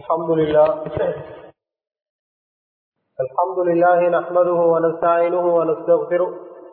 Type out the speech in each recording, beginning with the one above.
الحمد لله الحمد لله نحمده ونستعينه ونستغفره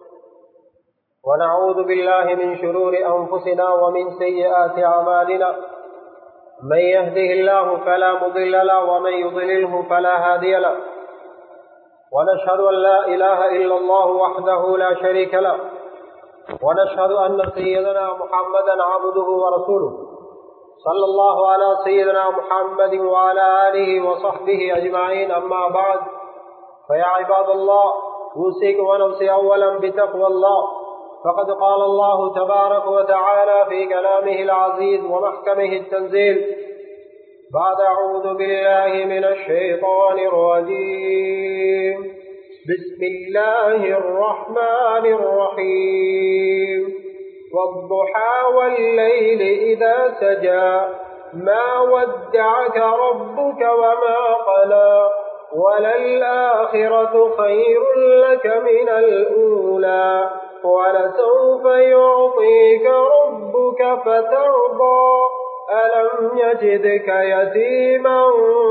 ونعوذ بالله من شرور أنفسنا ومن سيئات أعمالنا من يهده الله فلا مضل له ومن يضلله فلا هادي له ونشهد أن لا إله إلا الله وحده لا شريك له ونشهد أن سيدنا محمدا عبده ورسوله صلى الله على سيدنا محمد وعلى آله وصحبه أجمعين أما بعد فيا عباد الله أوصيكم ونفسي أولا بتقوى الله فقد قال الله تبارك وتعالى في كلامه العزيز ومحكمه التنزيل بعد أعوذ بالله من الشيطان الرجيم بسم الله الرحمن الرحيم والضحى والليل إذا سجى ما ودعك ربك وما قلى وللآخرة خير لك من الأولى ولسوف يعطيك ربك فترضى ألم يجدك يتيما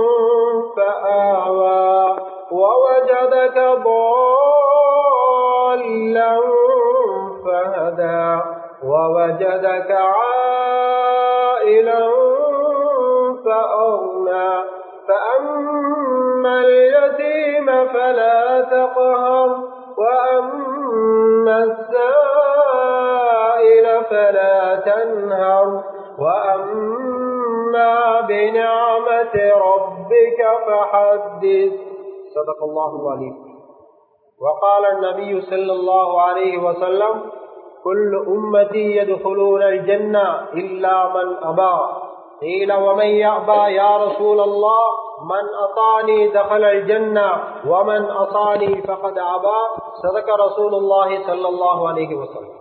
فآوى ووجدك ضالا فهدى ووجدك عائلا فأغنى فأما اليتيم فلا تقهر وأما السائل فلا تنهر وأما بنعمة ربك فحدث صدق الله العليم وقال النبي صلى الله عليه وسلم كل أمتي يدخلون الجنة إلا من أبى قيل ومن يأبى يا رسول الله من أطاني دخل الجنة ومن أطاني فقد أبى صدق رسول الله صلى الله عليه وسلم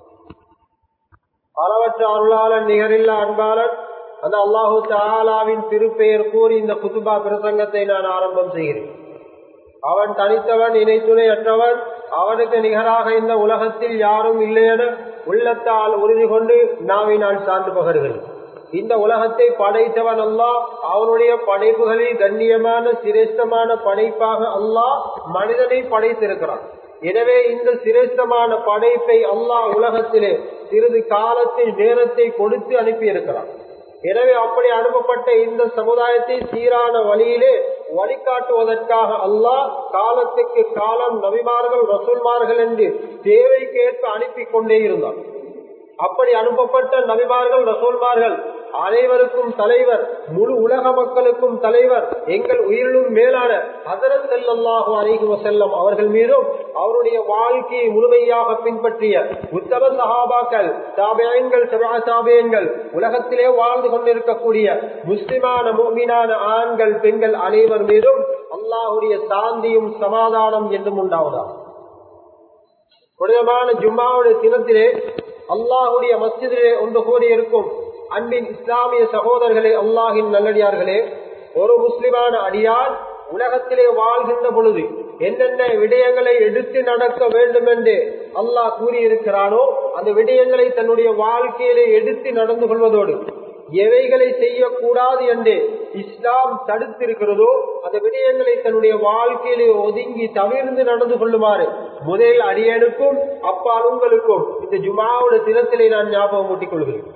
அளவற்ற அருளாளன் நிகரில்லா அன்பாளன் அந்த அல்லாஹு தாலாவின் திருப்பெயர் கூறி இந்த குத்துபா பிரசங்கத்தை நான் ஆரம்பம் செய்கிறேன் அவன் தனித்தவன் இணைத்துணை அற்றவன் அவனுக்கு நிகராக இந்த உலகத்தில் யாரும் இல்லையென உள்ளத்தால் உறுதி கொண்டு நாவினால் சார்ந்து பகர்கிறேன் இந்த உலகத்தை படைத்தவன் அல்லாஹ் அவனுடைய படைப்புகளில் கண்ணியமான சிரேஷ்டமான படைப்பாக அல்லாஹ் மனிதனை படைத்திருக்கிறான் எனவே இந்த சிரேஷ்டமான படைப்பை அல்லாஹ் உலகத்திலே சிறிது காலத்தில் நேரத்தை கொடுத்து அனுப்பி இருக்கிறான் எனவே அப்படி அனுப்பப்பட்ட இந்த சமுதாயத்தை சீரான வழியிலே வழிகாட்டுவதற்காக அல்லாஹ் காலத்துக்கு காலம் நபிமார்கள் ரசூல்மார்கள் என்று தேவைக்கேற்ப அனுப்பி கொண்டே இருந்தார் அப்படி அனுப்பப்பட்ட நபிமார்கள் ரசூல்மார்கள் அனைவருக்கும் தலைவர் முழு உலக மக்களுக்கும் தலைவர் எங்கள் உயிரிலும் மேலான ஹசரத் செல்லல்லாஹு அலைஹி வசல்லம் அவர்கள் மீதும் அவருடைய வாழ்க்கையை முழுமையாக பின்பற்றிய உத்தம சகாபாக்கள் தாபியங்கள் சாபியங்கள் உலகத்திலே வாழ்ந்து கொண்டிருக்கக்கூடிய முஸ்லிமான மூமினான ஆண்கள் பெண்கள் அனைவர் மீதும் அல்லாஹுடைய சாந்தியும் சமாதானம் என்றும் உண்டாவதா புனிதமான ஜும்மாவுடைய தினத்திலே அல்லாஹுடைய மஸ்ஜிதிலே ஒன்று கூடியிருக்கும் அன்பின் இஸ்லாமிய சகோதரர்களே அல்லாஹின் நல்லடியார்களே ஒரு முஸ்லிமான அடியார் உலகத்திலே வாழ்கின்ற பொழுது என்னென்ன விடயங்களை எடுத்து நடக்க வேண்டும் என்று அல்லாஹ் கூறியிருக்கிறானோ அந்த விடயங்களை தன்னுடைய வாழ்க்கையிலே எடுத்து நடந்து கொள்வதோடு எவைகளை செய்யக்கூடாது என்று இஸ்லாம் தடுத்திருக்கிறதோ அந்த விடயங்களை தன்னுடைய வாழ்க்கையிலே ஒதுங்கி தவிர்ந்து நடந்து கொள்ளுமாறு முதல் அடியனுக்கும் அப்பால் உங்களுக்கும் இந்த ஜுமாவோட தினத்திலே நான் ஞாபகம் ஊட்டிக் கொள்கிறேன்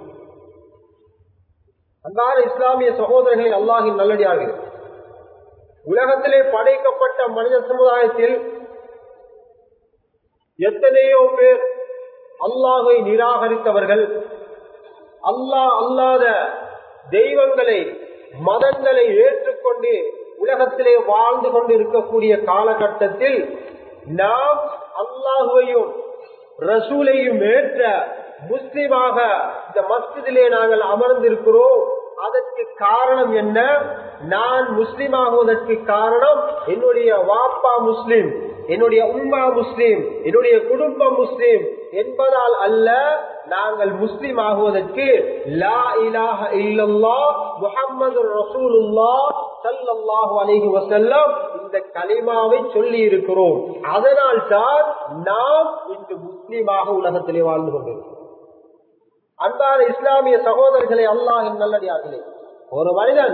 அன்பான இஸ்லாமிய சகோதரர்களின் அல்லாஹின் நல்லடியார்கள் உலகத்திலே படைக்கப்பட்ட மனித சமுதாயத்தில் எத்தனையோ பேர் அல்லாஹை நிராகரித்தவர்கள் அல்லாஹ் அல்லாத தெய்வங்களை மதங்களை ஏற்றுக்கொண்டு உலகத்திலே வாழ்ந்து கொண்டு இருக்கக்கூடிய காலகட்டத்தில் நாம் அல்லாஹுவையும் ரசூலையும் ஏற்ற முஸ்லிமாக இந்த மஸ்ஜிதிலே நாங்கள் அமர்ந்திருக்கிறோம் அதற்கு காரணம் என்ன நான் முஸ்லிம் ஆகுவதற்கு காரணம் என்னுடைய வாப்பா முஸ்லிம் என்னுடைய உம்மா முஸ்லிம் என்னுடைய குடும்பம் முஸ்லிம் என்பதால் அல்ல நாங்கள் முஸ்லிம் ஆகுவதற்கு லா இலாஹ இல்லல்லா முஹம்மது ரசூலுல்லா சல்லல்லாஹு அலைஹி வஸல்லம் இந்த கலிமாவை சொல்லி இருக்கிறோம் அதனால் தான் நாம் இன்று முஸ்லிமாக உலகத்திலே வாழ்ந்து கொண்டிருக்கிறோம் அன்பான இஸ்லாமிய சகோதரர்களை அல்லாஹின் நல்லடியார்களே ஒரு மனிதன்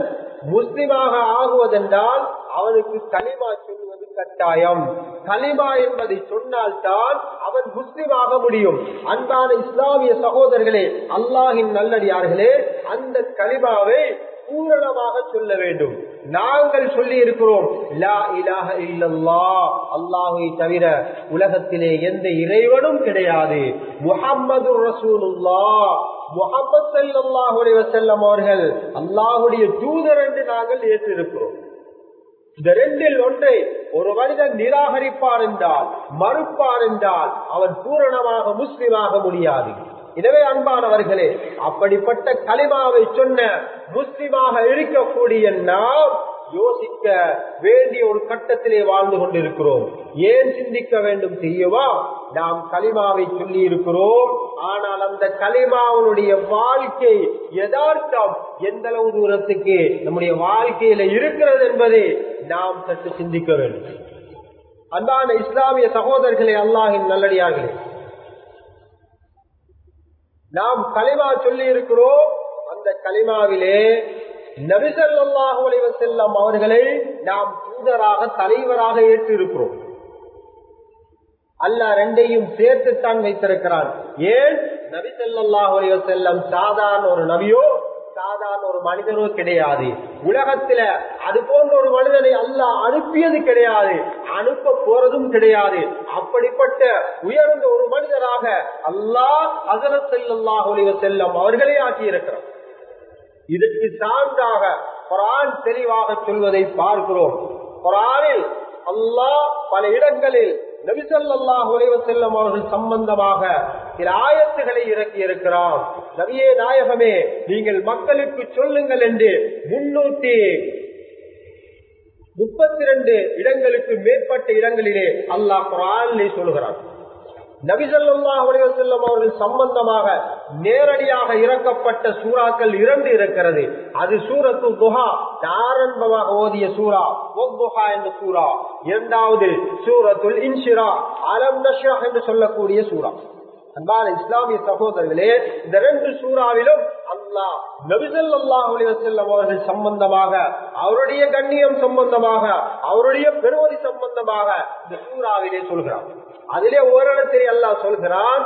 முஸ்லிமாக ஆகுவதென்றால் அவனுக்கு களிமா சொல்வது கட்டாயம் களிமா என்பதை சொன்னால்தான் அவன் முஸ்லிமாக முடியும் அன்பான இஸ்லாமிய சகோதரர்களே அல்லாஹின் நல்லடியார்களே அந்த களிமாவை பூரணமாக சொல்ல வேண்டும் நாங்கள் சொல்லி இருக்கிறோம் லா இலாஹ இல்லல்லா அல்லாஹை தவிர உலகத்திலே எந்த இறைவனும் கிடையாது முகம்மது ரசூலுல்லா முகமது சல்லாஹ் செல்லம் அவர்கள் அல்லாஹுடைய தூதர் என்று நாங்கள் ஏற்றிருக்கிறோம் இந்த ரெண்டில் ஒன்றை ஒரு மனிதன் நிராகரிப்பார் என்றால் மறுப்பார் என்றால் அவன் பூரணமாக முஸ்லிமாக முடியாது எனவே அன்பானவர்களே அப்படிப்பட்ட களிமாவை சொன்ன முஸ்லிமாக இருக்கக்கூடிய நாம் யோசிக்க வேண்டிய ஒரு கட்டத்திலே வாழ்ந்து கொண்டிருக்கிறோம் ஏன் சிந்திக்க வேண்டும் தெரியுமா நாம் களிமாவை சொல்லி இருக்கிறோம் ஆனால் அந்த களிமாவனுடைய வாழ்க்கை யதார்த்தம் எந்த அளவு தூரத்துக்கு நம்முடைய வாழ்க்கையில இருக்கிறது என்பதை நாம் சற்று சிந்திக்க வேண்டும் அன்பான இஸ்லாமிய சகோதரர்களே அல்லாஹின் நல்லடியார்களே நாம் களிமா சொல்லி இருக்கிறோம் அந்த களிமாவிலே நபிசல்லாஹு அலைவ செல்லம் அவர்களை நாம் தூதராக தலைவராக ஏற்றிருக்கிறோம் அல்ல ரெண்டையும் சேர்த்துத்தான் வைத்திருக்கிறான் ஏன் நபிசல்லாஹு அலைவ செல்லம் சாதாரண ஒரு நபியோ சாதாரண ஒரு மனிதனோ கிடையாது உலகத்துல அது போன்ற ஒரு மனிதனை அல்ல அனுப்பியது கிடையாது அனுப்ப போறதும் கிடையாது அப்படிப்பட்ட உயர்ந்த ஒரு மனிதராக அல்லாஹ் அசரத் செல்லாஹ் செல்லம் அவர்களே ஆக்கியிருக்கிறார் இதற்கு சான்றாக குரான் தெளிவாக சொல்வதை பார்க்கிறோம் குரானில் அல்லாஹ் பல இடங்களில் நபிசல்லாஹ் செல்லம் அவர்கள் சம்பந்தமாக சில ஆயத்துகளை இறக்கி இருக்கிறார் நபியே நாயகமே நீங்கள் மக்களுக்கு சொல்லுங்கள் என்று முன்னூத்தி முப்பத்தி ரெண்டு இடங்களுக்கு மேற்பட்ட இடங்களிலே அல்லாஹ் குரானிலே சொல்கிறார் நபிசல்லா செல்லம் அவர்கள் சம்பந்தமாக நேரடியாக இறக்கப்பட்ட சூறாக்கள் இரண்டு இருக்கிறது அது சூரத்து துஹா ஆரம்பமாக ஓதிய சூரா ஒத்துஹா என்ற சூரா இரண்டாவது சூரத்துல் இன்ஷிரா அலம் நஷ்ரா என்று சொல்லக்கூடிய சூரா அன்பான இஸ்லாமிய சகோதரர்களே இந்த ரெண்டு சூறாவிலும் அல்லாஹ் நபிசல்லாஹ் செல்லம் அவர்கள் சம்பந்தமாக அவருடைய கண்ணியம் சம்பந்தமாக அவருடைய பெருமதி சம்பந்தமாக இந்த சூறாவிலே சொல்கிறார் அதிலே ஓரிடத்தில் அல்லாஹ் சொல்கிறான்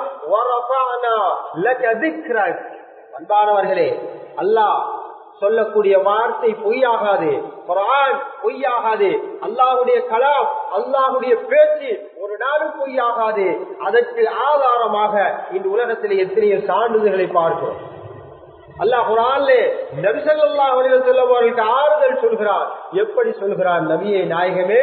அன்பானவர்களே அல்லாஹ் சொல்லக்கூடிய வார்த்தை பொய்யாகாது குரான் பொய்யாகாது அல்லாஹுடைய கலாம் அல்லாஹுடைய பேச்சு ஒரு நாளும் பொய்யாகாது அதற்கு ஆதாரமாக இந்த உலகத்திலே எத்தனையோ சான்றிதழ்களை பார்க்கிறோம் அல்லாஹ் குரான்லே நபிசல்லா செல்லவர்களுக்கு ஆறுதல் சொல்கிறார் எப்படி சொல்கிறார் நபியை நாயகமே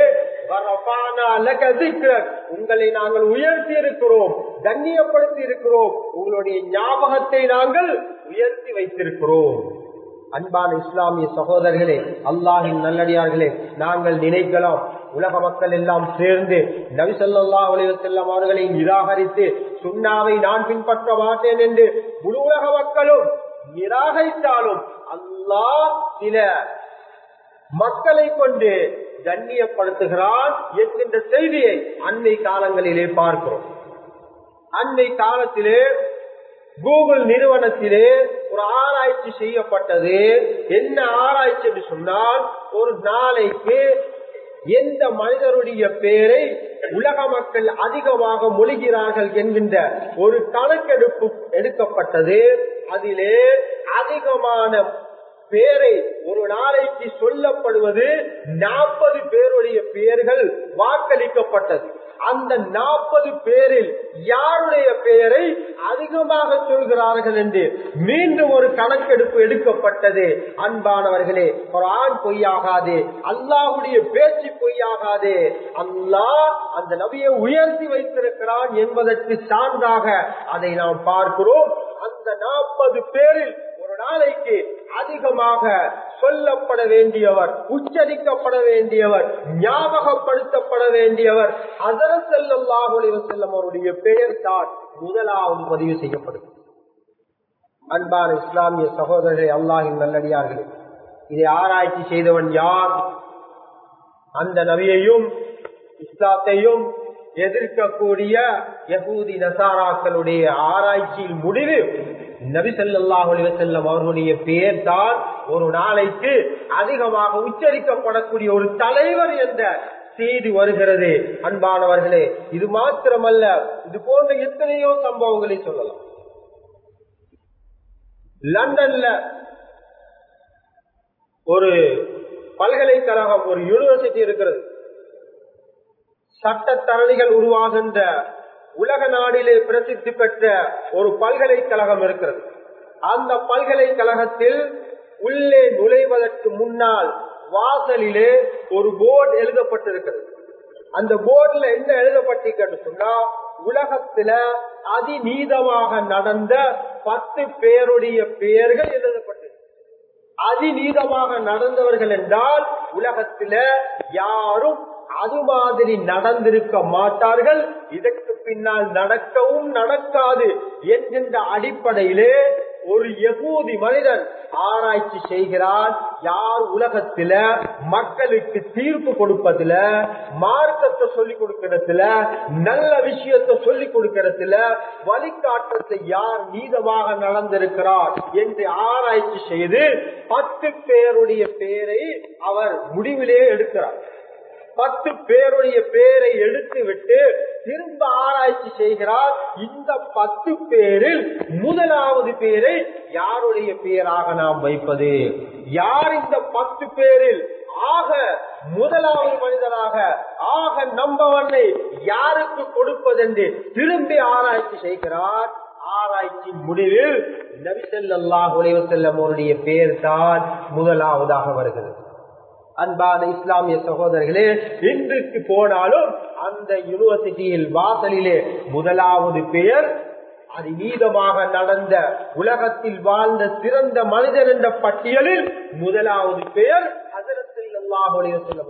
உங்களை நாங்கள் உயர்த்தி இருக்கிறோம் கண்ணியப்படுத்தி இருக்கிறோம் உங்களுடைய ஞாபகத்தை நாங்கள் உயர்த்தி வைத்திருக்கிறோம் அன்பான இஸ்லாமிய சகோதரர்களே அல்லாஹின் நல்லடியார்களே நாங்கள் நினைக்கலாம் உலக மக்கள் எல்லாம் சேர்ந்து நபிசல்லா செல்லம் அவர்களை நிராகரித்து சுண்ணாவை நான் பின்பற்ற மாட்டேன் என்று முழு உலக மக்களும் நிராகரித்தாலும் அல்லாஹ் சில மக்களை கொண்டு கண்ணியப்படுத்துகிறான் என்கின்ற செய்தியை அன்னை காலங்களிலே பார்க்கிறோம் அன்னை காலத்திலே கூகுள் நிறுவனத்திலே ஒரு ஆராய்ச்சி செய்யப்பட்டது என்ன ஆராய்ச்சி என்று சொன்னால் ஒரு நாளைக்கு எந்த மனிதருடைய பெயரை உலக மக்கள் அதிகமாக மொழிகிறார்கள் என்கின்ற ஒரு கணக்கெடுப்பு எடுக்கப்பட்டது அதிலே அதிகமான பேரை ஒரு நாளைக்கு சொல்லப்படுவது நாற்பது பேருடைய பெயர்கள் வாக்களிக்கப்பட்டது அந்த நாற்பது பேரில் யாருடைய பெயரை அதிகமாக சொல்கிறார்கள் என்று மீண்டும் ஒரு கணக்கெடுப்பு எடுக்கப்பட்டது அன்பானவர்களே ஒரு ஆண் பொய்யாகாது அல்லாஹுடைய பேச்சு பொய்யாகாது அல்லாஹ் அந்த நபியை உயர்த்தி வைத்திருக்கிறான் என்பதற்கு சான்றாக அதை நாம் பார்க்கிறோம் அந்த நாற்பது பேரில் ஒரு நாளைக்கு அதிகமாக சொல்லப்பட வேண்டியவர் உச்சரிக்கப்பட வேண்டியவர் ஞாபகப்படுத்தப்பட வேண்டியவர் அதர செல்லல்லாஹுடைய செல்லம் அவருடைய பெயர் தான் முதலாவது பதிவு செய்யப்படும் அன்பான இஸ்லாமிய சகோதரர்களை அல்லாஹின் நல்லடியார்களே இதை ஆராய்ச்சி செய்தவன் யார் அந்த நபியையும் இஸ்லாத்தையும் எதிர்க்கக்கூடிய யகூதி நசாராக்களுடைய ஆராய்ச்சியில் முடிவு நபி ஸல்லல்லாஹு அலைஹி வஸல்லம் அவர்களுடைய பெயர் தான் ஒரு நாளைக்கு அதிகமாக உச்சரிக்கப்படக்கூடிய ஒரு தலைவர் என்ற செய்தி வருகிறது அன்பானவர்களே இது மாத்திரமல்ல இது போன்ற எத்தனையோ சம்பவங்களை சொல்லலாம் லண்டன்ல ஒரு பல்கலைக்கழகம் ஒரு யூனிவர்சிட்டி இருக்கிறது சட்டத்தரணிகள் உருவாகின்ற உலக நாடிலே பிரசித்தி பெற்ற ஒரு பல்கலைக்கழகம் இருக்கிறது அந்த பல்கலைக்கழகத்தில் உள்ளே நுழைவதற்கு முன்னால் வாசலிலே ஒரு போர்டு எழுதப்பட்டிருக்கிறது அந்த போர்டுல என்ன எழுதப்பட்டிருக்கிறது சொன்னா உலகத்துல அதிநீதமாக நடந்த பத்து பேருடைய பெயர்கள் எழுதப்பட்டிருக்கு அதிநீதமாக நடந்தவர்கள் என்றால் உலகத்தில யாரும் அது மாதிரி நடந்திருக்க மாட்டார்கள் இதற்கு பின்னால் நடக்கவும் நடக்காது என்கின்ற அடிப்படையிலே ஒரு யகூதி மனிதன் ஆராய்ச்சி செய்கிறார் யார் உலகத்தில மக்களுக்கு தீர்ப்பு கொடுப்பதுல மார்க்கத்தை சொல்லிக் கொடுக்கறதுல நல்ல விஷயத்தை சொல்லிக் கொடுக்கறதுல வழிகாட்டத்தை யார் நீதமாக நடந்திருக்கிறார் என்று ஆராய்ச்சி செய்து பத்து பேருடைய பெயரை அவர் முடிவிலே எடுக்கிறார் பத்து பேருடைய பேரை எடுத்து விட்டு திரும்ப ஆராய்ச்சி செய்கிறார் இந்த பத்து பேரில் முதலாவது பேரை யாருடைய பெயராக நாம் வைப்பது யார் இந்த பத்து பேரில் ஆக முதலாவது மனிதராக ஆக நம்பவனை யாருக்கு கொடுப்பதென்று திரும்பி ஆராய்ச்சி செய்கிறார் ஆராய்ச்சி முடிவில் நபிசல்லாஹ் செல்லம் அவருடைய பெயர் தான் முதலாவதாக வருகிறது அன்பான இஸ்லாமிய சகோதரர்களே இன்றைக்கு போனாலும் அந்த யூனிவர்சிட்டியில் வாசலிலே முதலாவது பெயர் அது நீதமாக நடந்த உலகத்தில் வாழ்ந்த சிறந்த மனிதன் என்ற பட்டியலில் முதலாவது பெயர் அதரத்தில் செல்ல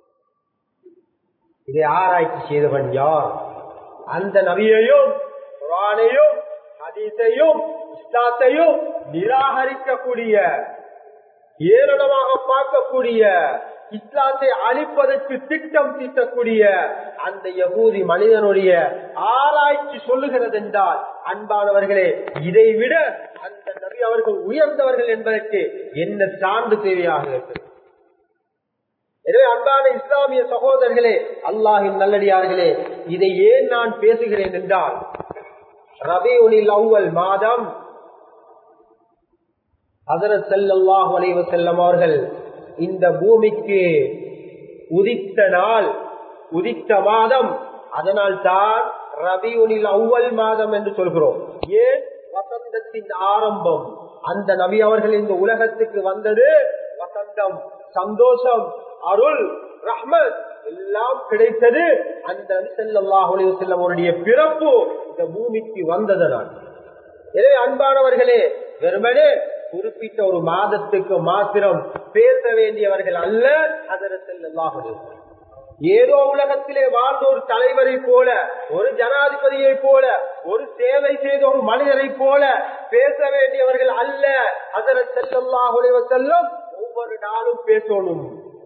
இதை ஆராய்ச்சி செய்தவன் யார் அந்த நபியையும் குரானையும் ஹதீஸையும் இஸ்லாத்தையும் நிராகரிக்கக்கூடிய ஏளனமாக பார்க்கக்கூடிய இஸ்லாத்தை அழிப்பதற்கு திட்டம் தீட்டக்கூடிய அந்த யகூதி மனிதனுடைய ஆராய்ச்சி சொல்லுகிறது என்றால் அன்பானவர்களே இதை விட அந்த நபி அவர்கள் உயர்ந்தவர்கள் என்பதற்கு என்ன சான்று தேவையாக இருக்கிறது எனவே அன்பான இஸ்லாமிய சகோதரர்களே அல்லாஹின் நல்லடியார்களே இதை ஏன் நான் பேசுகிறேன் என்றால் ரபி உனில் அவ்வல் மாதம் அதரத் செல்லல்லாஹு அலைவ செல்லம் அவர்கள் இந்த பூமிக்கு உதித்த நாள் உதித்த மாதம் அதனால் தான் ரபியுனில் அவ்வல் மாதம் என்று சொல்கிறோம் ஏன் வசந்தத்தின் ஆரம்பம் அந்த நபி அவர்கள் இந்த உலகத்துக்கு வந்தது வசந்தம் சந்தோஷம் அருள் ரஹ்மத் எல்லாம் கிடைத்தது அந்த செல்லல்லாஹு செல்லம் அவருடைய பிறப்பு இந்த பூமிக்கு வந்ததனால் எனவே அன்பானவர்களே வெறுமனே குறிப்பிட்ட ஒரு மாதத்துக்கு மாத்திரம் பேச வேண்டியவர்கள் அல்ல அதர செல்லாக ஏதோ உலகத்திலே வாழ்ந்த ஒரு தலைவரை போல ஒரு ஜனாதிபதியை போல ஒரு சேவை செய்த ஒரு மனிதரை போல பேச வேண்டியவர்கள் அல்ல அதர செல்லல்லாஹுடைய செல்லும் ஒவ்வொரு நாளும் பேசணும்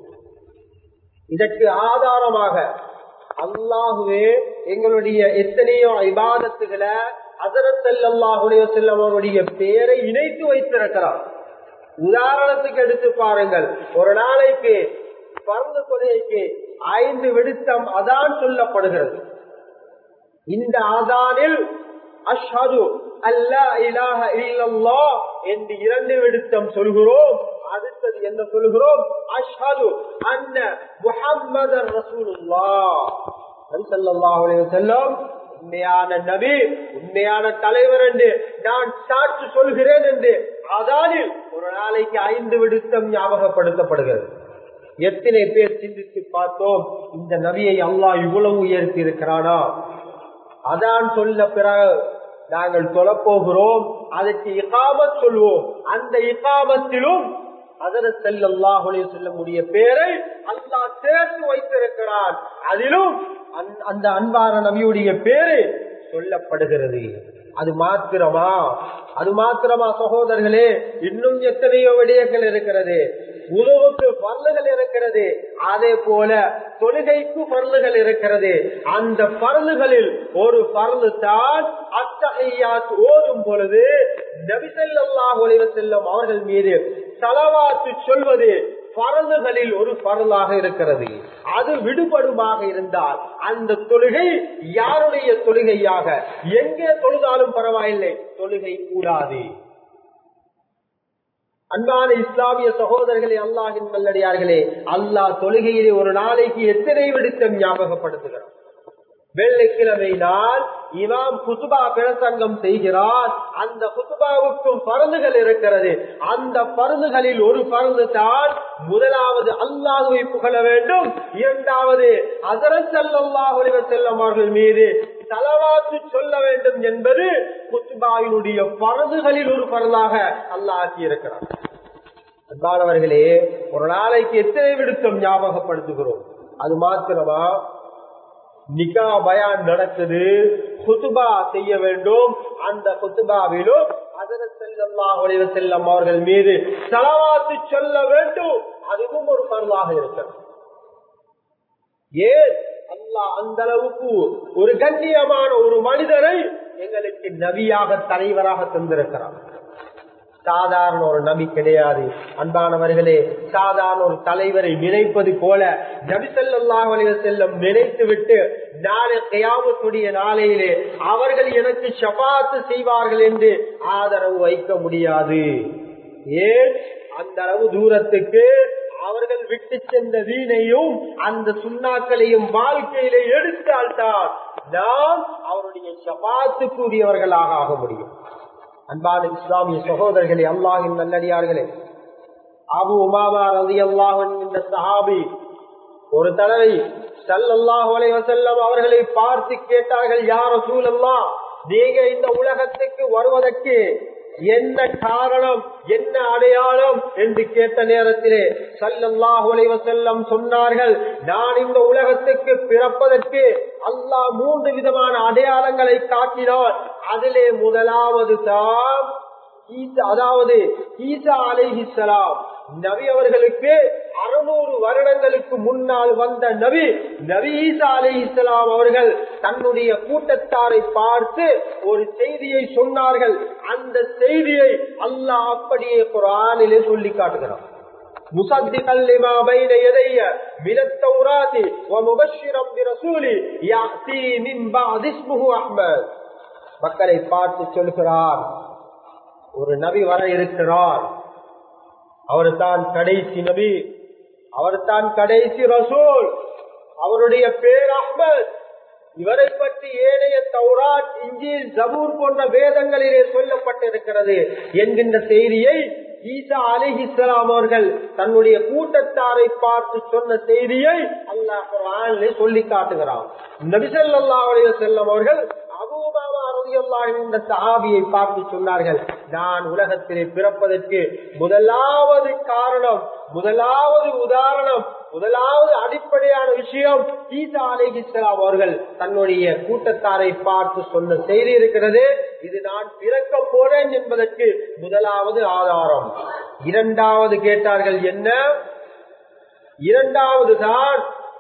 இதற்கு ஆதாரமாக அல்லாஹுவே எங்களுடைய எத்தனையோ இபாதத்துகளை அதரத்தல்லாஹுடைய செல்லம் அவருடைய பெயரை இணைத்து வைத்திருக்கிறார் உதாரணத்துக்கு எடுத்து பாருங்கள் ஒரு நாளைக்கு பரந்த கொலைக்கு ஐந்து விடுத்தம் அதான் சொல்லப்படுகிறது இந்த ஆதானில் அஷ்ஹது அல்லா இலாஹ இல்லல்லா என்று இரண்டு விடுத்தம் சொல்கிறோம் அடுத்தது என்ன சொல்கிறோம் அஷ்ஹது அன்ன முஹம்மதர் ரசூலுல்லாஹ் ஸல்லல்லாஹு அலைஹி வஸல்லம் உண்மையான நபி உண்மையான தலைவர் என்று நான் சாட்சி சொல்கிறேன் என்று அதானில் ஒரு நாளைக்கு ஐந்து விடுத்தம் ஞாபகப்படுத்தப்படுகிறது எத்தனை பேர் சிந்தித்து பார்த்தோம் இந்த நபியை அல்லாஹ் இவ்வளவு உயர்த்தி இருக்கிறானா அதான் சொல்ல பிறகு நாங்கள் தொழப்போகிறோம் அதற்கு இகாமத் சொல்வோம் அந்த இகாமத்திலும் அதர செல்லாஹுலே சொல்லக்கூடிய பேரை அல்லாஹ் சேர்த்து வைத்திருக்கிறான் அதிலும் அந்த அன்பான நபியுடைய பேரு சொல்லப்படுகிறது அது மாத்திரமா அது மாத்திரமா சகோதரர்களே இன்னும் எத்தனையோ விடயங்கள் இருக்கிறது உணவுக்கு பல்லுகள் இருக்கிறது அதே போல தொழுகைக்கு பருளுகள் இருக்கிறது அந்த பருளுகளில் ஒரு பருளு தான் அத்தகையாத் ஓதும் பொழுது நபிசல்லாஹ் ஒளிவ செல்லும் அவர்கள் மீது தலவாத்து சொல்வது பரதுகளில் ஒரு பரலாக இருக்கிறது அது விடுபடுமாக இருந்தால் அந்த தொழுகை யாருடைய தொழுகையாக எங்கே தொழுதாலும் பரவாயில்லை தொழுகை கூடாது அன்பான இஸ்லாமிய சகோதரர்களே அல்லாஹின் நல்லடியார்களே அல்லாஹ் தொழுகையிலே ஒரு நாளைக்கு எத்தனை விடுத்தம் ஞாபகப்படுத்துகிறார் வெள்ளிக்கிழமை நாள் இமாம் குசுபா பிரசங்கம் செய்கிறார் அந்த குசுபாவுக்கும் பருந்துகள் இருக்கிறது அந்த பருந்துகளில் ஒரு பருந்து தான் முதலாவது அல்லாஹுவை புகழ வேண்டும் இரண்டாவது அதரத் அல்லாஹுலிவ செல்லும் அவர்கள் மீது தலவாத்து சொல்ல வேண்டும் என்பது குத்துபாவினுடைய பரதுகளில் ஒரு பரதாக அல்லாஹி இருக்கிறார் அன்பானவர்களே ஒரு நாளைக்கு எத்தனை விடுத்தம் ஞாபகப்படுத்துகிறோம் அது மாத்திரமா நிகா பயான் நடக்குது குத்துபா செய்ய வேண்டும் அந்த குத்துபாவிலும் அதரத் செல்லம் அவர்கள் மீது தலவாத்து சொல்ல வேண்டும் அதுவும் ஒரு பருவாக இருக்கிறது ஏன் அல்லாஹ் அந்த அளவுக்கு ஒரு கண்ணியமான ஒரு மனிதரை எங்களுக்கு நபியாக தலைவராக தந்திருக்கிறார் சாதாரண ஒரு நபி கிடையாது அன்பானவர்களே சாதாரண ஒரு தலைவரை நினைப்பது போல நபிசல்லாஹ் செல்லம் நினைத்து விட்டு நாளை கையாமத்துடைய நாளையிலே அவர்கள் எனக்கு ஷபாத்து செய்வார்கள் என்று ஆதரவு வைக்க முடியாது ஏன் அந்த அளவு தூரத்துக்கு அவர்கள் விட்டு சென்ற வீணையும் அந்த சுண்ணாக்களையும் வாழ்க்கையிலே எடுத்தால்தான் நாம் அவருடைய சபாத்துக்குரியவர்களாக ஆக முடியும் அன்பான இஸ்லாமிய சகோதரர்களே அல்லாஹின் நல்லடியார்களே அபு உமாமா ரதி அல்லாஹன் என்ற சஹாபி ஒரு தடவை சல்லாஹ் வசல்லம் அவர்களை பார்த்து கேட்டார்கள் யார சூழல்லா நீங்க இந்த உலகத்துக்கு வருவதற்கு என்ன காரணம் என்ன அடையாளம் என்று கேட்ட நேரத்திலே சல்லல்லாஹு செல்லம் சொன்னார்கள் நான் இந்த உலகத்துக்கு பிறப்பதற்கு அல்லாஹ் மூன்று விதமான அடையாளங்களை காட்டினார் அதிலே முதலாவது தான் அதாவது ஈசா அலைஹிசலாம் நபி அவர்களுக்கு அறுநூறு வருடங்களுக்கு முன்னால் வந்த நபி நபி ஈசா அலி இஸ்லாம் அவர்கள் தன்னுடைய கூட்டத்தாரை பார்த்து ஒரு செய்தியை சொன்னார்கள் அந்த செய்தியை அல்லாஹ் அப்படியே குரானிலே சொல்லி காட்டுகிறார் مصدقا لما بين يدي من التوراة ومبشرا برسول يأتي من بعد اسمه أحمد மக்களை பார்த்து சொல்கிறார் ஒரு நபி வர இருக்கிறார் அவர் தான் கடைசி நபி அவர் தான் கடைசி ரசூல் அவருடைய பேர் அஹ்மத் இவரை பற்றி ஏனைய தௌராட் இஞ்சில் ஜபூர் போன்ற வேதங்களிலே சொல்லப்பட்டிருக்கிறது என்கின்ற செய்தியை ஈசா அலிஹி இஸ்லாம் அவர்கள் தன்னுடைய கூட்டத்தாரை பார்த்து சொன்ன செய்தியை அல்லாஹ் சொல்லி காட்டுகிறான் நபிசல்லா அலைய செல்லம் அவர்கள் சஹாபியை பார்த்து சொன்னார்கள் நான் உலகத்திலே பிறப்பதற்கு முதலாவது காரணம் முதலாவது உதாரணம் முதலாவது அடிப்படையான விஷயம் ஈசா அலை இஸ்லாம் அவர்கள் தன்னுடைய கூட்டத்தாரை பார்த்து சொன்ன செய்தி இருக்கிறது இது நான் பிறக்க போறேன் என்பதற்கு முதலாவது ஆதாரம் இரண்டாவது கேட்டார்கள் என்ன இரண்டாவது தான்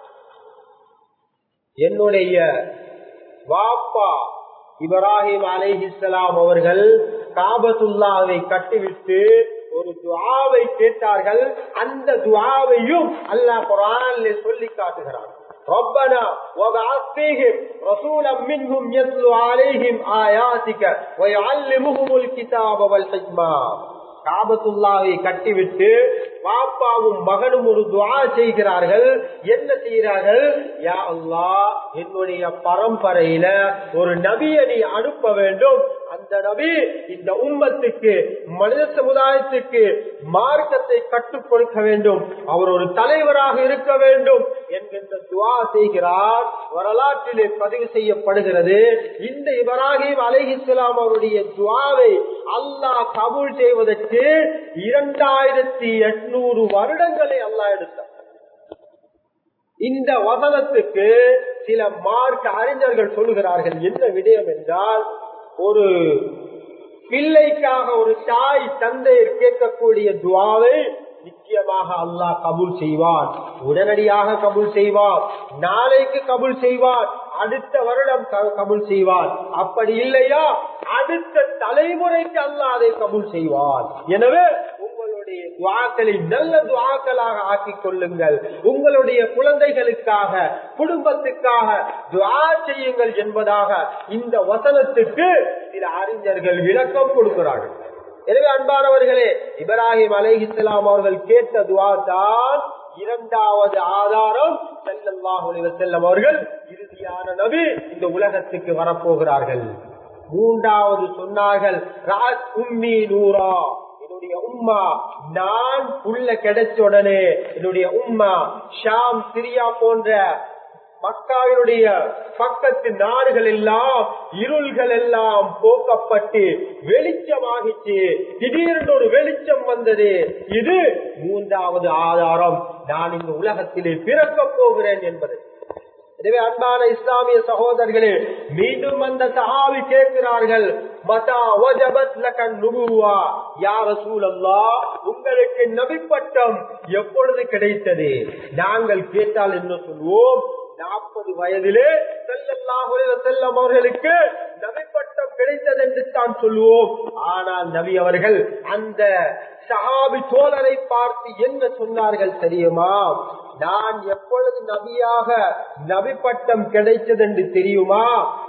என்னுடைய வாப்பா இப்ராஹிம் அலைஹிஸ்லாம் அவர்கள் காபத்துல்லாவை கட்டிவிட்டு ஒரு துவாவை கேட்டார்கள் அந்த துவாவையும் அல்லாஹ் குரானிலே சொல்லி காட்டுகிறார் ربنا وابعث فيهم رسولا منهم يتلو عليهم آياتك ويعلمهم الكتاب والحكمة காபத்துல்லாவை கட்டிவிட்டு பாப்பாவும் மகனும் ஒரு துவா செய்கிறார்கள் என்ன செய்கிறார்கள் யா அல்லா என்னுடைய பரம்பரையில ஒரு நபியை நீ அனுப்ப வேண்டும் அந்த நபி இந்த உம்மத்துக்கு மனித சமுதாயத்துக்கு மார்க்கத்தை கற்றுக் கொடுக்க வேண்டும் அவர் ஒரு தலைவராக இருக்க வேண்டும் என்கின்ற துவா செய்கிறார் வரலாற்றிலே பதிவு செய்யப்படுகிறது இந்த இப்ராஹிம் அலைஹிஸ்லாம் அவருடைய துவாவை அல்லாஹ் கபூல் செய்வதற்கு இரண்டாயிரத்தி எட்நூறு வருடங்களை அல்லாஹ் எடுத்தார் இந்த வசனத்துக்கு சில மார்க் அறிஞர்கள் சொல்லுகிறார்கள் என்ன விடயம் என்றால் ஒரு பிள்ளைக்காக ஒரு தாய் தந்தையர் கேட்கக்கூடிய துவாவை நிச்சயமாக அல்லாஹ் கபூல் செய்வான் உடனடியாக கபூல் செய்வான் நாளைக்கு கபூல் செய்வான் அடுத்த வருடம் க- கபூல் செய்வான் அப்படி இல்லையா அடுத்த தலைமுறைக்கு அல்லாஹ் அதை கபூல் செய்வான் எனவே உங்களுடைய துவாக்களை நல்ல துவாக்களாக ஆக்கிக் கொள்ளுங்கள் உங்களுடைய குழந்தைகளுக்காக குடும்பத்துக்காக துவா செய்யுங்கள் என்பதாக இந்த வசனத்துக்கு சில அறிஞர்கள் விளக்கம் கொடுக்கிறார்கள் எனவே அன்பானவர்களே இப்ராஹிம் அலைஹிஸ்ஸலாம் அவர்கள் கேட்ட துவா தான் இரண்டாவது ஆதாரம் ஸல்லல்லாஹு அலைஹி வஸல்லம் அவர்கள் இறுதியான நபி இந்த உலகத்துக்கு வரப்போகிறார்கள் மூன்றாவது சொன்னார்கள் ராத் உம்மி நூரா என்னுடைய உம்மா நான் உள்ள கிடைச்ச உடனே என்னுடைய உம்மா ஷாம் சிரியா போன்ற மக்காவினுடைய பக்கத்து நாடுகள் எல்லாம் இருள்கள் எல்லாம் போக்கப்பட்டு வெளிச்சமாகிச்சு திடீரென்று ஒரு வெளிச்சம் வந்தது இது மூன்றாவது ஆதாரம் நான் இந்த உலகத்திலே பிறக்கப் போகிறேன் என்பது எனவே அன்பான இஸ்லாமிய சகோதரர்களே மீண்டும் அந்த சஹாபி கேட்கிறார்கள் மதா வஜபத் லகன் நுபுவா யா ரசூலல்லாஹ் உங்களுக்கு நபி பட்டம் எப்பொழுது கிடைத்தது நாங்கள் கேட்டால் என்ன சொல்வோம் நாற்பது வயதிலே ஸல்லல்லாஹு அலைஹி வஸல்லம் அவர்களுக்கு நபி பட்டம் கிடைத்தது என்று தான் சொல்லுவோம் ஆனால் நபி அவர்கள் அந்த சஹாபி தோழரை பார்த்து என்ன சொன்னார்கள் தெரியுமா நான் எப்பொழுது நபியாக நபி பட்டம் கிடைத்தது என்று தெரியுமா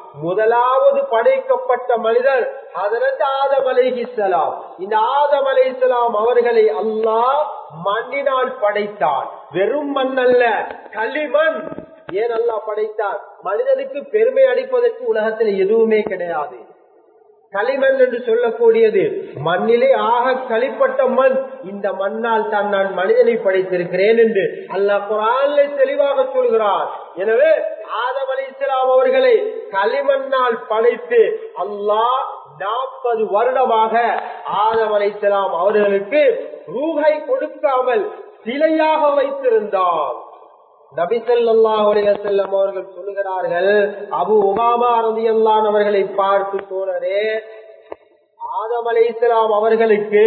முதலாவது படைக்கப்பட்ட மனிதர் அதற்கு ஆதம் அலைஹிஸ்ஸலாம் இந்த ஆதம் அலைஹிஸ்ஸலாம் அவர்களை அல்லாஹ் மண்ணினால் படைத்தான் வெறும் மண் அல்ல களிமண் ஏன் அல்லாஹ் படைத்தான் மனிதனுக்கு பெருமை அளிப்பதற்கு உலகத்தில் எதுவுமே கிடையாது களிமண் என்று சொல்லக்கூடியது மண்ணிலே ஆக களிப்பட்ட மண் இந்த மண்ணால் தான் நான் மனிதனை படைத்திருக்கிறேன் என்று அல்லாஹ் குரானிலே தெளிவாக சொல்கிறார் எனவே ஆதம் அலி இஸ்லாம் அவர்களை களிமண்ணால் படைத்து அல்லாஹ் நாற்பது வருடமாக ஆதம் அலி இஸ்லாம் அவர்களுக்கு ரூகை கொடுக்காமல் சிலையாக வைத்திருந்தார் நபிசல்லாஹ் செல்லம் அவர்கள் சொல்லுகிறார்கள் அபு உமாமா ரதியல்லான் அவர்களை பார்த்து தோழரே ஆதம் அலை இஸ்லாம் அவர்களுக்கு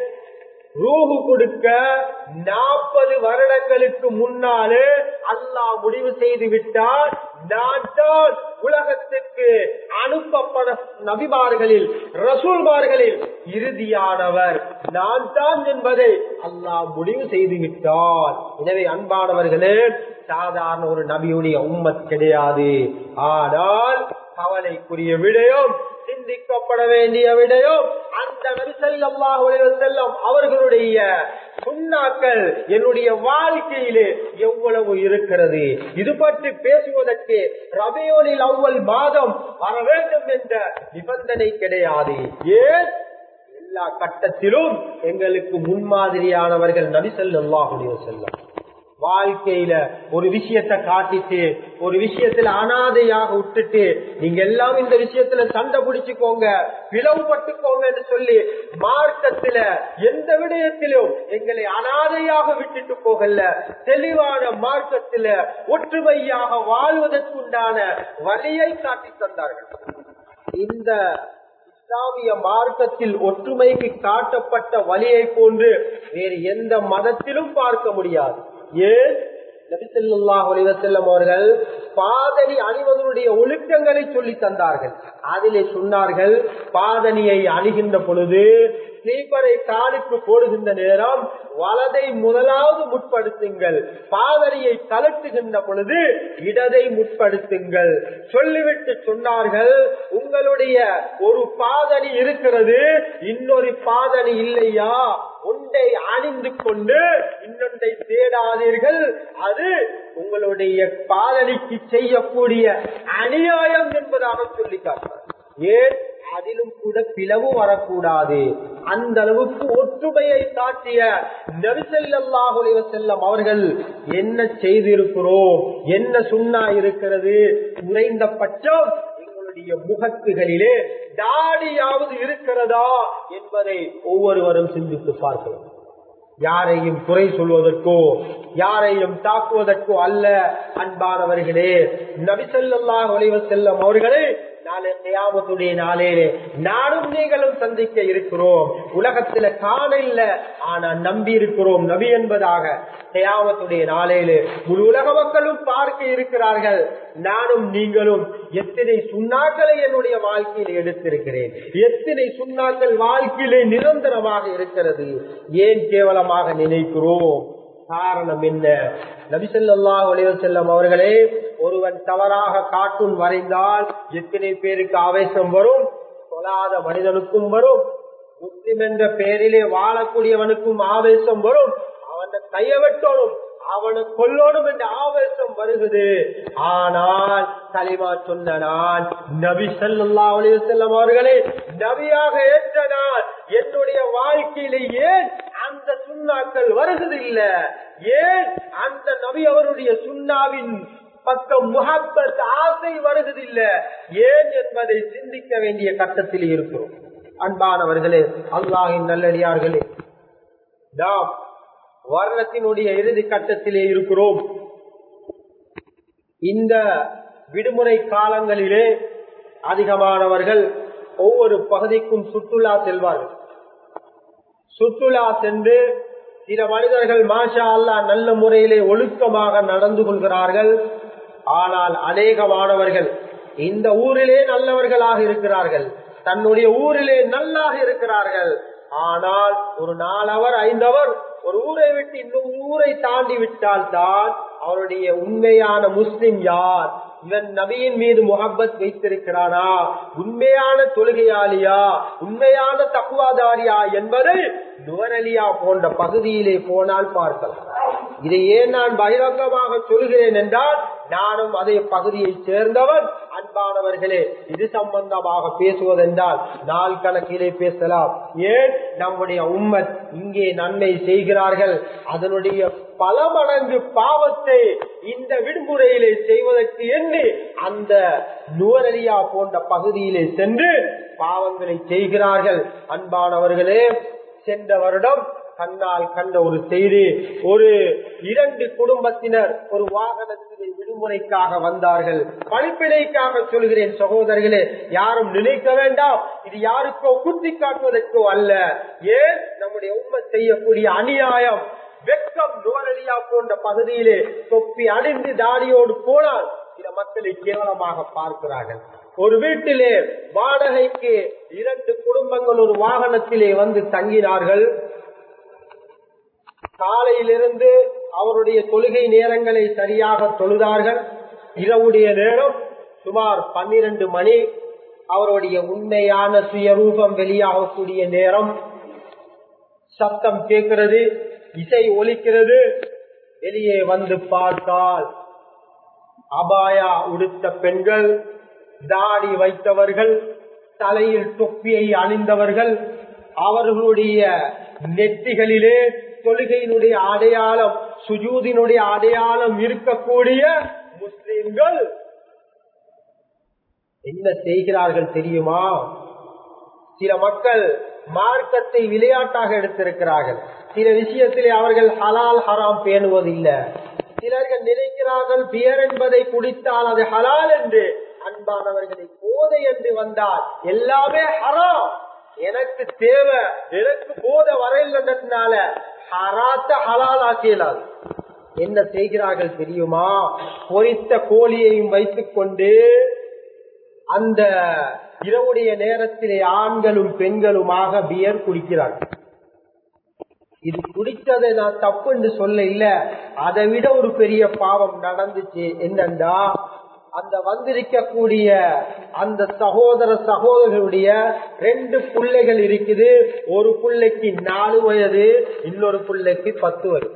ரூஹு கொடுக்க நாற்பது வருடங்களுக்கு முன்னாலே அல்லாஹ் முடிவு செய்து விட்டார் நான் தான் உலகத்துக்கு அனுப்பப்பட நபிமார்களில் ரசூல்மார்களில் இறுதியானவர் நான் தான் என்பதை அல்லாஹ் முடிவு செய்து விட்டார் எனவே அன்பானவர்களே சாதாரண ஒரு நபியுடைய உம்மத் கிடையாது ஆனால் கவலைக்குரிய விடயம் சிந்திக்கப்பட வேண்டிய விடயம் அந்த நபிசல்லாஹ் செல்லம் அவர்களுடைய சுண்ணாக்கள் என்னுடைய வாழ்க்கையிலே எவ்வளவு இருக்கிறது இது பற்றி பேசுவதற்கு ரபியோனில் அவ்வள் மாதம் வர வேண்டும் என்ற நிபந்தனை கிடையாது ஏன் எல்லா கட்டத்திலும் எங்களுக்கு முன்மாதிரியானவர்கள் நபிசல்லாஹுடைய செல்லம் வாழ்க்கையில ஒரு விஷயத்தை காட்டிட்டு ஒரு விஷயத்துல அனாதையாக விட்டுட்டு நீங்க எல்லாம் இந்த விஷயத்துல சண்டை பிடிச்சுக்கோங்க பிளவுபட்டுக்கோங்க என்று சொல்லி மார்க்கத்துல எந்த விடயத்திலும் எங்களை அனாதையாக விட்டுட்டு போகல தெளிவான மார்க்கத்துல ஒற்றுமையாக வாழ்வதற்குண்டான வழியை காட்டி தந்தார்கள் இந்த இஸ்லாமிய மார்க்கத்தில் ஒற்றுமைக்கு காட்டப்பட்ட வழியை போன்று வேறு எந்த மதத்திலும் பார்க்க முடியாது ஏன் நபிசல்லாஹ் அவர்கள் பாதணி அணிவதனுடைய ஒழுக்கங்களை சொல்லி தந்தார்கள் அதிலே சொன்னார்கள் பாதணியை அணிகின்ற பொழுது ஸ்லீப்பரை காலுக்கு போடுகின்ற நேரம் வலதை முதலாவது முற்படுத்துங்கள் பாதணியை கலட்டுகின்ற பொழுது இடதை முற்படுத்துங்கள் சொல்லிவிட்டு சொன்னார்கள் உங்களுடைய ஒரு பாதணி இருக்கிறது இன்னொரு பாதணி இல்லையா ஒன்றை அணிந்து கொண்டு இன்னொன்றை தேடாதீர்கள் அது உங்களுடைய பாதணிக்கு செய்யக்கூடிய அநியாயம் என்பதாக சொல்லி காட்டார் ஏன் அதிலும் கூட பிளவு வரக்கூடாது அந்த அளவுக்கு ஒற்றுமையை காட்டிய நெரிசல்லாஹுலிவ செல்லம் அவர்கள் என்ன செய்திருக்கிறோம் என்ன சுண்ணா இருக்கிறது குறைந்த பட்சம் எங்களுடைய முகத்துகளிலே தாடியாவது இருக்கிறதா என்பதை ஒவ்வொருவரும் சிந்தித்து பார்க்கலாம் யாரையும் குறை சொல்வதற்கோ யாரையும் தாக்குவதற்கோ அல்ல அன்பானவர்களே நபிசல்லாஹ் ஒளிவ செல்லம் அவர்களை நாளை கியாமத்துடைய நாளிலே நானும் நீங்களும் சந்திக்க இருக்கிறோம் உலகத்துல காண இல்ல ஆனா நம்பி இருக்கிறோம் நபி என்பதாக கியாமத்துடைய நாளிலே முழு உலக மக்களும் பார்க்க இருக்கிறார்கள் நானும் நீங்களும் எத்தனை சுண்ணாக்களை என்னுடைய வாழ்க்கையில் எடுத்திருக்கிறேன் எத்தனை சுண்ணாக்கள் வாழ்க்கையிலே நிரந்தரமாக இருக்கிறது ஏன் கேவலமாக நினைக்கிறோம் காரணம் என்ன நபிசல்லா செல்லம் அவர்களே ஒருவன் தவறாக கார்ட்டூன் வரைந்தால் எத்தனை பேருக்கு ஆவேசம் வரும் சொல்லாத மனிதனுக்கும் வரும் முஸ்லிம் என்ற பெயரிலே வாழக்கூடியவனுக்கும் ஆவேசம் வரும் அவன் கைய வெட்டணும் அவனை கொல்லணும் என்ற ஆவேசம் வருகிறது ஆனால் தலைவா சொன்ன நான் நபி சல்லா செல்லம் அவர்களே நபியாக ஏற்ற நான் என்னுடைய வாழ்க்கையிலே ஏன் அந்த சுண்ணாக்கள் வருவதில்லை ஏன் அந்த நபி அவருடைய சுண்ணாவின் பக்கம் முகப்பத் ஆசை வருவதில்லை ஏன் என்பதை சிந்திக்க வேண்டிய கட்டத்தில் இருக்கிறோம் அன்பானவர்களே அல்லாஹின் நல்லடியார்களே நாம் வருடத்தினுடைய இறுதி கட்டத்திலே இருக்கிறோம் இந்த விடுமுறை காலங்களிலே அதிகமானவர்கள் ஒவ்வொரு பகுதிக்கும் சுற்றுலா செல்வார்கள் சுற்றுலா சென்று சில மனிதர்கள் மாஷா அல்லா நல்ல முறையிலே ஒழுக்கமாக நடந்து கொள்கிறார்கள் ஆனால் அநேக மாணவர்கள் இந்த ஊரிலே நல்லவர்களாக இருக்கிறார்கள் தன்னுடைய ஊரிலே நல்லாக இருக்கிறார்கள் ஆனால் ஒரு நாலவர் ஐந்தவர் ஒரு ஊரை விட்டு இன்னும் ஊரை தாண்டி விட்டால் தான் அவருடைய உண்மையான முஸ்லிம் யார் இவன் நபியின் மீது முகப்பத் வைத்திருக்கிறானா உண்மையான தொழுகையாளியா உண்மையான தக்குவாதாரியா என்பதை நுவரலியா போன்ற பகுதியிலே போனால் பார்க்கலாம் இதை ஏன் நான் பகிரங்கமாக சொல்கிறேன் என்றால் நானும் அதே பகுதியை சேர்ந்தவன் அன்பானவர்களே இது சம்பந்தமாக பேசுவதென்றால் நாள் கணக்கிலே பேசலாம் ஏன் நம்முடைய உம்மத் இங்கே நன்மை செய்கிறார்கள் அதனுடைய பல மடங்கு பாவத்தை இந்த விடுமுறையிலே செய்வதற்கு என்று அந்த நுவரலியா போன்ற பகுதியிலே சென்று பாவங்களை செய்கிறார்கள் அன்பானவர்களே சென்ற வருடம் கண்ணால் கண்ட ஒரு செய்தி ஒரு இரண்டு குடும்பத்தினர் ஒரு வாகனத்திலே விடுமுறைக்காக வந்தார்கள் படிப்பினைக்காக சொல்கிறேன் சகோதரர்களே யாரும் நினைக்க வேண்டாம் இது யாருக்கோ குத்தி காட்டுவதற்கோ அல்ல ஏன் நம்முடைய உண்மை செய்யக்கூடிய அநியாயம் வெக்கம் நுவரலியா போன்ற பகுதியிலே தொப்பி அணிந்து தாடியோடு போனால் சில மக்களை கேவலமாக பார்க்கிறார்கள் ஒரு வீட்டிலே வாடகைக்கு இரண்டு குடும்பங்கள் ஒரு வாகனத்திலே வந்து தங்கினார்கள் காலையிலிருந்து அவருடைய தொழுகை நேரங்களை சரியாக தொழுதார்கள் இரவுடைய நேரம் சுமார் பன்னிரண்டு மணி அவருடைய உண்மையான சுயரூபம் வெளியாகக்கூடிய நேரம் சத்தம் கேட்கிறது இசை ஒலிக்கிறது வெளியே வந்து பார்த்தால் அபாயா உடுத்த பெண்கள் தாடி வைத்தவர்கள் தலையில் தொப்பியை அணிந்தவர்கள் அவர்களுடைய நெற்றிகளிலே தொழுகையினுடைய அடையாளம் சுஜூதினுடைய அடையாளம் இருக்கக்கூடிய முஸ்லிம்கள் என்ன செய்கிறார்கள் தெரியுமா சில மக்கள் மார்க்கத்தை விளையாட்டாக எடுத்திருக்கிறார்கள் சில விஷயத்திலே அவர்கள் ஹலால் ஹராம் பேணுவதில்லை சிலர்கள் நினைக்கிறார்கள் பியர் என்பதை குடித்தால் அது ஹலால் என்று அன்பானவர்களை போதை என்று வந்தால் எல்லாமே ஹராம் எனக்கு தேவை எனக்கு போத வரையிலன்றதுனால ஹராத்த ஹலால் ஆக்கியலாது என்ன செய்கிறார்கள் தெரியுமா பொரித்த கோழியையும் வைத்துக் கொண்டு அந்த இரவுடைய நேரத்திலே ஆண்களும் பெண்களுமாக பியர் குடிக்கிறார்கள் இது குடித்ததை நான் தப்பு என்று சொல்ல இல்ல அதை விட ஒரு பெரிய பாவம் நடந்துச்சு என்னண்டா அந்த வந்திருக்கக்கூடிய அந்த சகோதர சகோதரர்களுடைய ரெண்டு பிள்ளைகள் இருக்குது ஒரு பிள்ளைக்கு நாலு வயது இன்னொரு பிள்ளைக்கு பத்து வயது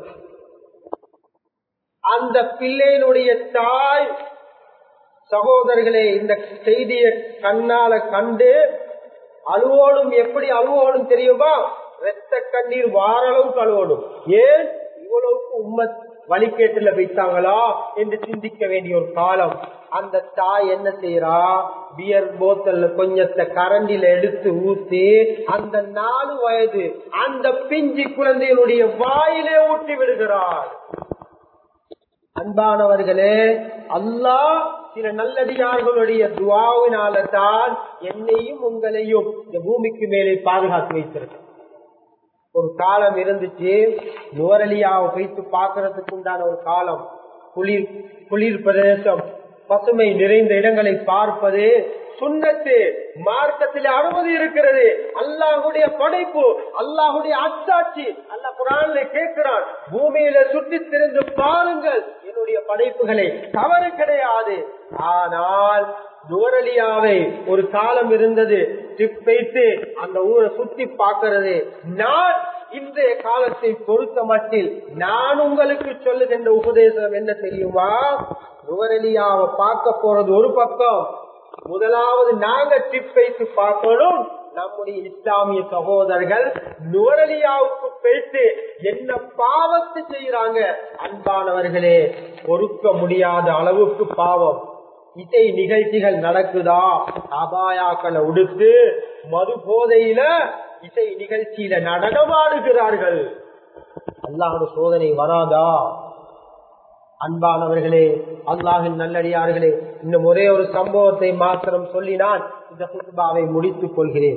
அந்த பிள்ளையினுடைய தாய் சகோதரர்களே இந்த செய்தியை கண்ணால கண்டு அழுவோடும் எப்படி அழுவோடும் தெரியுமா ரத்த கண்ணீர் வாரளவுக்கு அழுவோடும் ஏன் இவ்வளவுக்கு உண்மை வழிகேட்டுல வைத்தாங்களா என்று சிந்திக்க வேண்டிய ஒரு காலம் அந்த தாய் என்ன செய்யறா பியர் போத்தல்ல கொஞ்சத்தை கரண்டில எடுத்து ஊத்தி அந்த நாலு வயது அந்த பிஞ்சி குழந்தைகளுடைய வாயிலே ஊட்டி விடுகிறார் அன்பானவர்களே அல்லாஹ் சில நல்லடியார்களுடைய துவாவினால தான் என்னையும் உங்களையும் இந்த பூமிக்கு மேலே பாதுகாத்து வைத்திருக்கு ஒரு காலம் இருந்துச்சு நுவரலியாவை வைத்து பார்க்கறதுக்கு உண்டான ஒரு காலம் குளிர் குளிர் பிரதேசம் பசுமை நிறைந்த இடங்களை பார்ப்பது சுண்ணத்து மார்க்கத்தில் அனுமதி இருக்கிறது அல்லாஹுடைய படைப்பு அல்லாஹுடைய அச்சாட்சி அல்ல குரான்ல கேட்கிறான் பூமியில சுற்றி திறந்து பாருங்கள் என்னுடைய படைப்புகளை தவறு கிடையாது ஆனால் நுவரலியாவை ஒரு காலம் இருந்தது ட்ரிப் வைத்து அந்த ஊரை சுத்தி பார்க்கிறது நான் இன்றைய காலத்தை பொறுத்த மட்டில் நான் உங்களுக்கு சொல்லுகின்ற உபதேசம் என்ன தெரியுமா நுவரலியாவை பார்க்க போறது ஒரு பக்கம் முதலாவது நாங்க ட்ரிப் வைத்து பார்க்கணும் நம்முடைய இஸ்லாமிய சகோதரர்கள் நுவரலியாவுக்கு போயிட்டு என்ன பாவத்தை செய்யறாங்க அன்பானவர்களே பொறுக்க முடியாத அளவுக்கு பாவம் இசை நிகழ்ச்சிகள் நடக்குதா அபாயாக்களை உடுத்து மது போதையில இசை நிகழ்ச்சியில நடனமாடுகிறார்கள் அல்லாஹோட சோதனை வராதா அன்பானவர்களே அல்லாஹின் நல்லடியார்களே இன்னும் ஒரே ஒரு சம்பவத்தை மாத்திரம் சொல்லி நான் இந்த குத்துபாவை முடித்துக் கொள்கிறேன்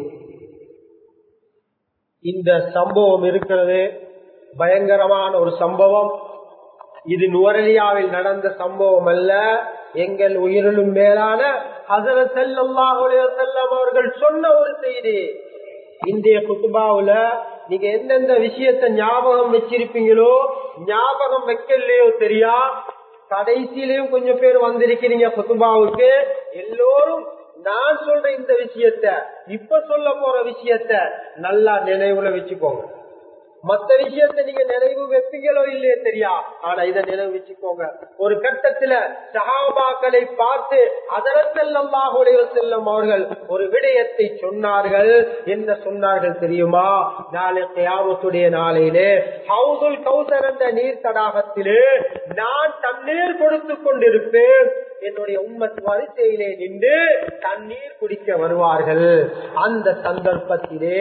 இந்த சம்பவம் இருக்கிறது பயங்கரமான ஒரு சம்பவம் இது நுவரலியாவில் நடந்த சம்பவம் அல்ல எங்கள் உயிரிலும் மேலான ஹசர செல்லல்லாஹுலே செல்லம் அவர்கள் சொன்ன ஒரு செய்தி இந்திய குத்துபாவுல நீங்க எந்தெந்த விஷயத்த ஞாபகம் வச்சிருப்பீங்களோ ஞாபகம் வைக்கலையோ தெரியா கடைசியிலயும் கொஞ்சம் பேர் வந்திருக்கிறீங்க குத்துபாவுக்கு எல்லோரும் நான் சொல்ற இந்த விஷயத்த இப்ப சொல்ல போற விஷயத்த நல்லா நினைவுல வச்சுக்கோங்க மத்த விஷயத்த நீங்க நினைவு வைப்பீங்களோ இல்லையே தெரியா ஆனா இதை நினைவு வச்சுக்கோங்க ஒரு கட்டத்துல சகாபாக்களை பார்த்து அதரத்தெல்லாஹுடைய செல்லும் அவர்கள் ஒரு விடயத்தை சொன்னார்கள் என்ன சொன்னார்கள் தெரியுமா நாளை கியாமத்துடைய நாளையிலே ஹவுதுல் கௌசர் என்ற நீர் தடாகத்திலே நான் தண்ணீர் கொடுத்து கொண்டிருப்பேன் என்னுடைய உம்மத் வரிசையிலே நின்று தண்ணீர் குடிக்க வருவார்கள் அந்த சந்தர்ப்பத்திலே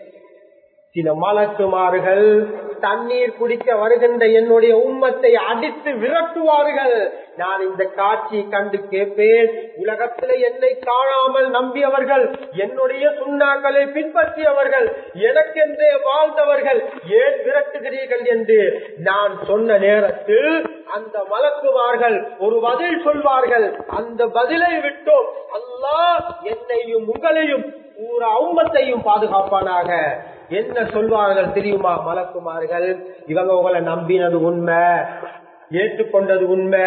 சில மலக்குமார்கள் தண்ணீர் குடிக்க வருகின்ற என்னுடைய உம்மத்தை அடித்து விரட்டுவார்கள் நான் இந்த காட்சியை கண்டு கேட்பேன் உலகத்திலே என்னை காணாமல் நம்பியவர்கள் என்னுடைய சுண்ணாக்களை பின்பற்றியவர்கள் எனக்கென்றே வாழ்ந்தவர்கள் ஏன் விரட்டுகிறீர்கள் என்று நான் சொன்ன நேரத்தில் அந்த மலக்குமார்கள் ஒரு பதில் சொல்வார்கள் அந்த பதிலை விட்டோம் அல்லாஹ் என்னையும் உங்களையும் பூரா உம்மத்தையும் பாதுகாப்பானாக என்ன சொல்வார்கள் தெரியுமா மலக்குமார்கள் இவங்க உங்களை நம்பினது உண்மை ஏற்றுக்கொண்டது உண்மை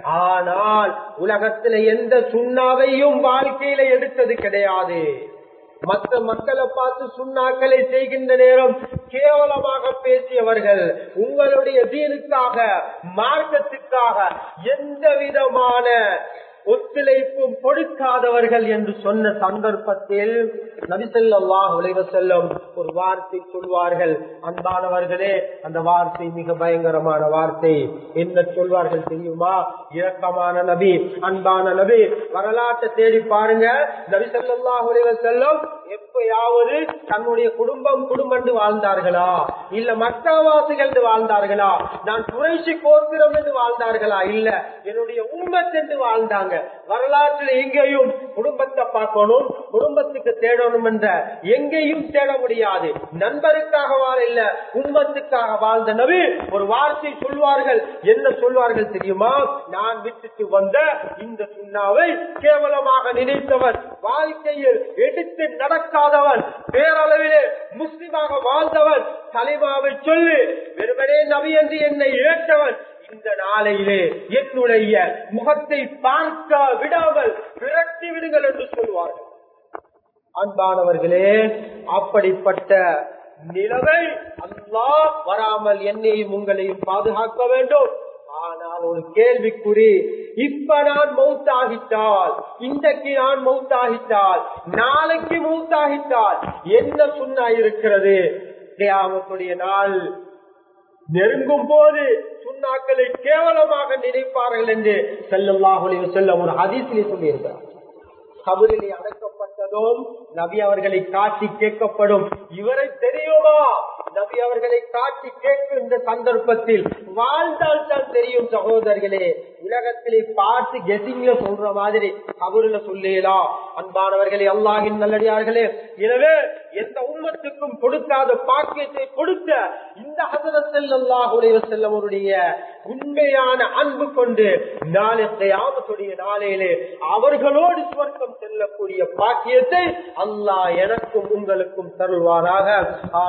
ஆனால் உலகத்துல எந்த சுண்ணாவையும் வாழ்க்கையில எடுத்தது கிடையாது மற்ற மக்களை பார்த்து சுண்ணாக்களை செய்கின்ற நேரம் கேவலமாக பேசியவர்கள் உங்களுடைய தீனுக்காக மார்க்கத்துக்காக எந்த விதமான ஒத்துழைப்பும் கொடுக்காதவர்கள் என்று சொன்ன சந்தர்ப்பத்தில் நபிசல்லாஹ் விளைவ செல்லும் ஒரு வார்த்தை சொல்வார்கள் அன்பானவர்களே அந்த வார்த்தை மிக பயங்கரமான வார்த்தை என்ன சொல்வார்கள் தெரியுமா இரக்கமான நபி அன்பான நபி வரலாற்றை தேடி பாருங்க நபிசல்லாஹ் விளைவ செல்லும் எப்பயாவது தன்னுடைய குடும்பம் குடும்பம் வாழ்ந்தார்களா இல்ல மக்காவாசிகள் வாழ்ந்தார்களா நான் குறைசி கோத்திரம் என்று வாழ்ந்தார்களா இல்ல என்னுடைய உண்மத் என்று வாழ்ந்தாங்க வரலாற்றில் எங்கேயும் குடும்பத்தை பார்க்கணும் குடும்பத்துக்கு தேடணும் என்ற எங்கேயும் தேட முடியாது நண்பருக்காக வாழ இல்ல உண்மத்துக்காக வாழ்ந்த நபி ஒரு வார்த்தை சொல்வார்கள் என்ன சொல்வார்கள் தெரியுமா நான் விட்டுட்டு வந்த இந்த சுண்ணாவை கேவலமாக நினைத்தவன் வாழ்க்கையில் எடுத்து நடக்காதவன் பேரளவிலே முஸ்லிமாக வாழ்ந்தவன் தலைமாவை சொல்லி வெறுமனே நபி என்று என்னை ஏற்றவன் இந்த நாளையிலே என்னுடைய முகத்தை பார்க்க விடாமல் விரட்டி விடுங்கள் என்று சொல்வார்கள் அன்பானவர்களே அப்படிப்பட்ட நிலவை அல்லா வராமல் என்னையும் உங்களையும் பாதுகாக்க வேண்டும் ஆனால் ஒரு கேள்விக்குறி இப்ப நான் மௌத்தாகிட்டால் இன்றைக்கு நான் மௌத்தாகிட்டால் நாளைக்கு மௌத்தாகிட்டால் என்ன சுண்ணா இருக்கிறது கியாமத்துடைய நாள் நெருங்கும் போது சுண்ணாக்களை கேவலமாக நினைப்பார்கள் என்று செல்லல்லாஹுலே செல்ல ஒரு ஹதீசிலே சொல்லியிருக்கிறார் கபரிலே அடக்கப்பட்டதும் நபி அவர்களை காட்டி கேட்கப்படும் இவரை தெரியுமா நபி அவர்களை காட்டி கேட்கும் இந்த சந்தர்ப்பத்தில் வாழ்ந்தால் தான் தெரியும் சகோதரர்களே உலகத்திலே பார்த்து கெசிங்க சொல்ற மாதிரி கபருல சொல்லேலாம் அன்பானவர்களே அல்லாஹின் நல்லடியார்களே எனவே எந்த உம்மத்துக்கும் கொடுக்காத பாக்கியத்தை கொடுத்த இந்த ஹசரத் அல்லாஹுடைய செல்லவருடைய உண்மையான அன்பு கொண்டு நாளை ஆபத்துடைய நாளையிலே அவர்களோடு சுவர்க்கம் செல்லக்கூடிய பாக்கியத்தை அல்லாஹ் எனக்கும் உங்களுக்கும் தருவாராக